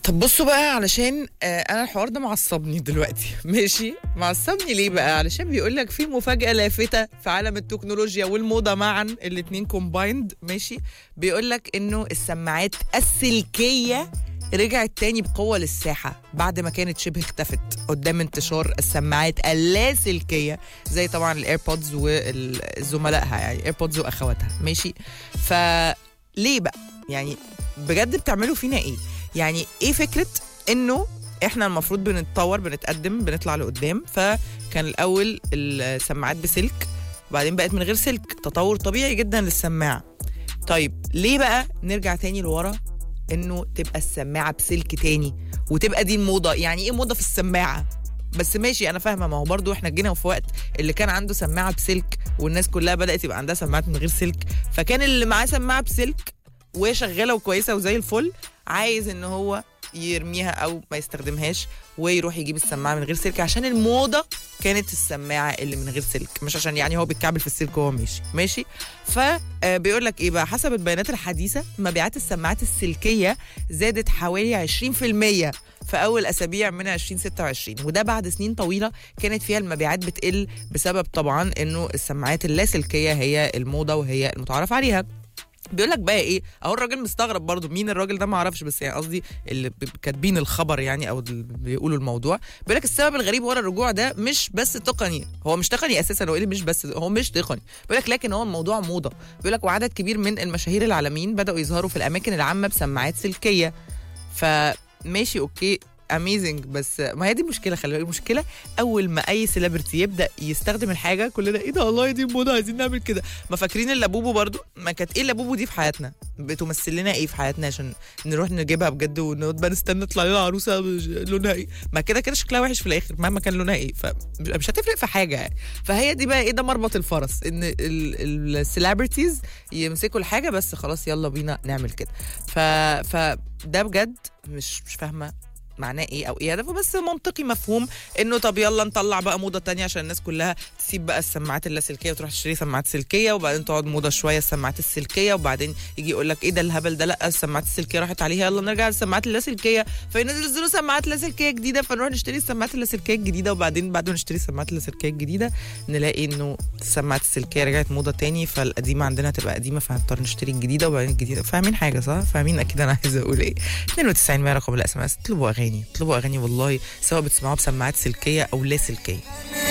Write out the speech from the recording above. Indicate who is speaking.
Speaker 1: طب بصوا بقى علشان آه انا الحوار ده معصبني دلوقتي ماشي معصبني ليه بقى علشان بيقول لك في مفاجاه لافته في عالم التكنولوجيا والموضه معا الاتنين كومبايند ماشي بيقول لك انه السماعات السلكيه رجعت تاني بقوة للساحة بعد ما كانت شبه اختفت قدام انتشار السماعات اللاسلكية زي طبعا الايربودز وزملائها يعني ايربودز واخواتها ماشي فليه بقى يعني بجد بتعملوا فينا ايه يعني ايه فكرة انه احنا المفروض بنتطور بنتقدم بنطلع لقدام فكان الاول السماعات بسلك وبعدين بقت من غير سلك تطور طبيعي جدا للسماعة طيب ليه بقى نرجع تاني لورا انه تبقى السماعه بسلك تاني وتبقى دي الموضه يعني ايه موضه في السماعه بس ماشي انا فاهمه ما هو برضو احنا جينا في وقت اللي كان عنده سماعه بسلك والناس كلها بدات يبقى عندها سماعات من غير سلك فكان اللي معاه سماعه بسلك وهي شغاله وكويسه وزي الفل عايز ان هو يرميها او ما يستخدمهاش ويروح يجيب السماعه من غير سلك عشان الموضه كانت السماعه اللي من غير سلك مش عشان يعني هو بيتكعبل في السلك وهو ماشي ماشي فبيقول لك ايه بقى حسب البيانات الحديثه مبيعات السماعات السلكيه زادت حوالي 20% في اول اسابيع من 2026 وده بعد سنين طويله كانت فيها المبيعات بتقل بسبب طبعا انه السماعات اللاسلكيه هي الموضه وهي المتعارف عليها بيقول لك بقى ايه اهو الراجل مستغرب برضو مين الراجل ده ما اعرفش بس يعني قصدي اللي ب- كاتبين الخبر يعني او اللي بيقولوا الموضوع بيقول لك السبب الغريب ورا الرجوع ده مش بس تقني هو مش تقني اساسا هو ايه اللي مش بس هو مش تقني بيقول لك لكن هو الموضوع موضه بيقول لك وعدد كبير من المشاهير العالميين بداوا يظهروا في الاماكن العامه بسماعات سلكيه فماشي اوكي اميزنج بس ما هي دي المشكله خلي بالك المشكله اول ما اي سيلبرتي يبدا يستخدم الحاجه كلنا ايه ده والله دي موضه عايزين نعمل كده ما فاكرين اللابوبو برضو ما كانت ايه اللابوبو دي في حياتنا بتمثل لنا ايه في حياتنا عشان نروح نجيبها بجد ونبقى نستنى تطلع لنا عروسه لونها ايه ما كده كده شكلها وحش في الاخر مهما كان لونها ايه فمش هتفرق في حاجه يعني فهي دي بقى ايه ده مربط الفرس ان السيلبرتيز يمسكوا الحاجه بس خلاص يلا بينا نعمل كده ف فده بجد مش مش فاهمه معناه ايه او ايه هدفه بس منطقي مفهوم انه طب يلا نطلع بقى موضه تانية عشان الناس كلها تسيب بقى السماعات اللاسلكيه وتروح تشتري سماعات سلكيه وبعدين تقعد موضه شويه السماعات السلكيه وبعدين يجي يقول لك ايه ده الهبل ده لا السماعات السلكيه راحت عليها يلا نرجع للسماعات اللاسلكيه فينزلوا سماعات لاسلكيه جديده فنروح نشتري السماعات اللاسلكيه الجديده وبعدين بعد ما نشتري السماعات اللاسلكيه الجديده نلاقي انه السماعات السلكيه رجعت موضه تاني فالقديمه عندنا تبقى قديمه فهنضطر نشتري الجديده وبعدين الجديده فاهمين حاجه صح فاهمين اكيد انا عايزه اقول ايه 92 100 رقم الاس ام اس اطلبوا اغاني اطلبوا اغاني والله سواء بتسمعوها بسماعات سلكيه او لا سلكيه